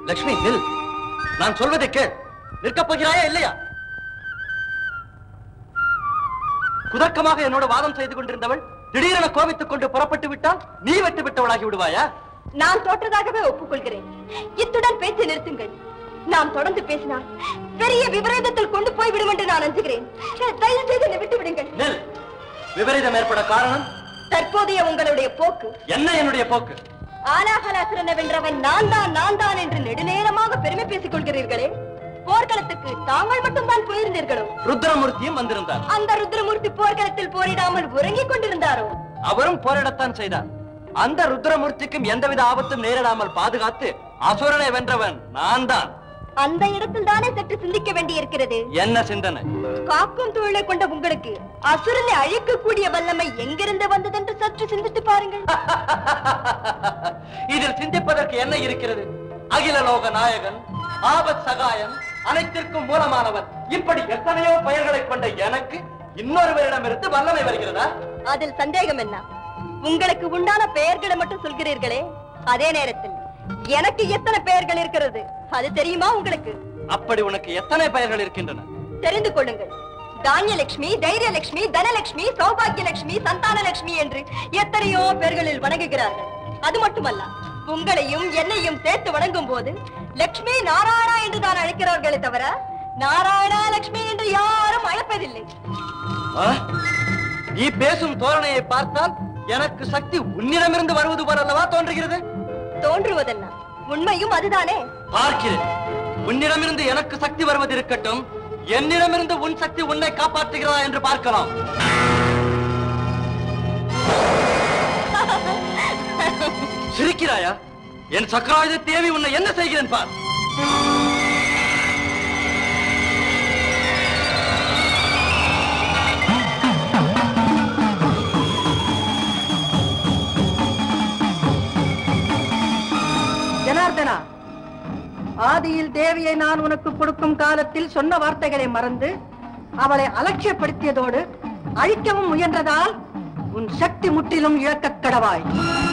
லக்ஷ்மி நில் நான் சொல்வதை கேள் நிற்கப் போகிறாயா இல்லையா குதர்க்கமாக என்னோட வாதம் செய்து கொண்டிருந்தவள் திடீரென கோபித்துக் கொண்டு புறப்பட்டு விட்டால் நீ வெட்டு விட்டவளாகி விடுவாயா நான் தோற்றதாகவே ஒப்புக்கொள்கிறேன் இத்துடன் பேச்சை நிறுத்துங்கள் நாம் தொடர்ந்து பேசினால் பெரிய விபரீதத்தில் கொண்டு போய் விடும் என்று நான் அஞ்சுகிறேன் தயவு செய்து என்னை விட்டு விடுங்கள் நெல் விபரீதம் ஏற்பட காரணம் தற்போதைய உங்களுடைய போக்கு என்ன என்னுடைய போக்கு ஆலாகலாசுரனை வென்றவன் நான் தான் நான் தான் என்று நெடுநேரமாக பெருமை பேசிக் கொள்கிறீர்களே போர்க்களத்துக்கு தாங்கள் மட்டும்தான் போயிருந்தீர்களோ ருத்ரமூர்த்தியும் வந்திருந்தார் அந்த ருத்ரமூர்த்தி போர்க்களத்தில் போரிடாமல் உறங்கிக் கொண்டிருந்தாரோ அவரும் போரிடத்தான் செய்தார் அந்த ருத்ரமூர்த்திக்கும் எந்தவித ஆபத்தும் நேரிடாமல் பாதுகாத்து அசுரனை வென்றவன் நான் தான் அந்த இடத்தில் தானே சற்று சிந்திக்க வேண்டியிருக்கிறது என்ன சிந்தனை காக்கும் தொழிலை கொண்ட உங்களுக்கு அசுரனை அழிக்கக்கூடிய வல்லமை எங்கிருந்து வந்ததென்று சற்று சிந்தித்து பாருங்கள் இதில் சிந்திப்பதற்கு என்ன இருக்கிறது அகில லோக நாயகன் ஆபத் சகாயம் அனைத்திற்கும் மூலமானவன் இப்படி எத்தனையோ பெயர்களைக் கொண்ட எனக்கு இன்னொருவரிடமிருந்து வல்லமை வருகிறதா அதில் சந்தேகம் என்ன உங்களுக்கு உண்டான பெயர்களை மட்டும் சொல்கிறீர்களே அதே நேரத்தில் எனக்கு எத்தனை பெயர்கள் இருக்கிறது அது தெரியுமா உங்களுக்கு அப்படி உனக்கு எத்தனை பெயர்கள் இருக்கின்றன தெரிந்து கொள்ளுங்கள் தானியலட்சுமி தைரியலட்சுமி தனலட்சுமி சௌபாகியலட்சுமி சந்தானலட்சுமி என்று எத்தனையோ பேர்களில் வணங்குகிறார்கள் அது மட்டுமல்ல உங்களையும் என்னையும் சேர்த்து வணங்கும் போது லட்சுமி நாராயணா என்று தான் அழைக்கிறார்களே தவிர நாராயணா லட்சுமி என்று யாரும் அழைப்பதில்லை ஆ? நீ பேசும் தோரணையை பார்த்தால் எனக்கு சக்தி உன்னிடமிருந்து வருவது போல அல்லவா தோன்றுகிறது தோன்றுவதென்ன உண்மையும் அதுதானே பார்க்கிறேன் உன்னிடமிருந்து எனக்கு சக்தி வருவது இருக்கட்டும் என்னிடமிருந்து உன் சக்தி உன்னை காப்பாற்றுகிறதா என்று பார்க்கலாம் சிரிக்கிறாயா என் சக்கராயுத தேவி உன்னை என்ன செய்கிறேன் பார் ஜனார்தனா ஆதியில் தேவியை நான் உனக்கு கொடுக்கும் காலத்தில் சொன்ன வார்த்தைகளை மறந்து அவளை அலட்சியப்படுத்தியதோடு அழிக்கவும் முயன்றதால் உன் சக்தி முற்றிலும் இழக்கக் கடவாய்